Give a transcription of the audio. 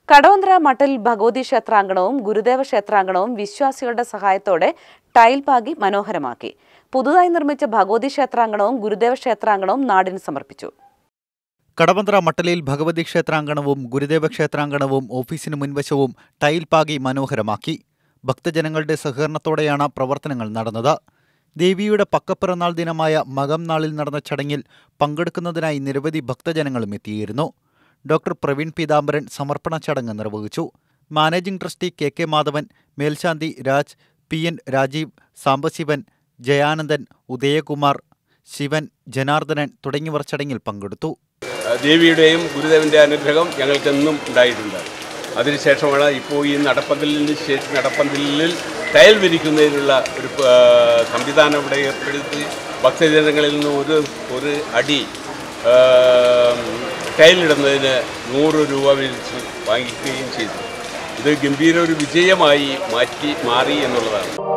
കടവന്ത്ര മട്ടിൽ ഭഗവതി ക്ഷേത്രാങ്കണവും ഗുരുദേവ ക്ഷേത്രാങ്കണവും വിശ്വാസികളുടെ സഹായത്തോടെ ടൈൽ പാകി മനോഹരമാക്കി പുതുതായി നിർമ്മിച്ച ഭഗവതി ക്ഷേത്രാങ്കണവും ഗുരുദേവ ക്ഷേത്രാങ്കണവും നാടിന് സമർപ്പിച്ചു കടവന്ത്ര മട്ടലിൽ ഭഗവതി ക്ഷേത്രാങ്കണവും ഗുരുദേവ ക്ഷേത്രാങ്കണവും ഓഫീസിന് മുൻവശവും ടൈൽ പാകി മനോഹരമാക്കി ഭക്തജനങ്ങളുടെ സഹകരണത്തോടെയാണ് പ്രവർത്തനങ്ങൾ നടന്നത് ദേവിയുടെ പക്കപ്പിറന്നാൾ ദിനമായ മകം നാളിൽ നടന്ന ചടങ്ങിൽ പങ്കെടുക്കുന്നതിനായി നിരവധി ഭക്തജനങ്ങളും എത്തിയിരുന്നു ഡോക്ടർ പ്രവീൺ പീതാംബരൻ സമർപ്പണ ചടങ്ങ് നിർവഹിച്ചു managing trustee K K Madhavan മേൽശാന്തി രാജ് പി എൻ രാജീവ് സാംബശിവൻ ജയാനന്ദൻ ഉദയകുമാർ ശിവൻ ജനാർദ്ദനൻ തുടങ്ങിയവർ ചടങ്ങിൽ പങ്കെടുത്തു ദേവിയുടെയും ഗുരുദേവൻ്റെ അനുഗ്രഹം ഞങ്ങൾക്കെന്നും ഉണ്ടായിട്ടുണ്ട് അതിനുശേഷമാണ് ഇപ്പോൾ ഈ നടപ്പന്തലിന് ശേഷം നടപ്പന്തലിൽ ടയൽ വിരിക്കുന്നതിനുള്ള ഒരു ആ, സംവിധാനം ഇവിടെ ഏർപ്പെടുത്തി ഭക്തജനങ്ങളിൽ നിന്ന് ഒരു ഒരു അടി ആ, ടയലിടുന്നതിന് നൂറ് രൂപ വിരിച്ച് വാങ്ങിക്കുകയും ചെയ്തു ഇത് ഗംഭീര ഒരു വിജയമായി മാറ്റി മാറി എന്നുള്ളതാണ്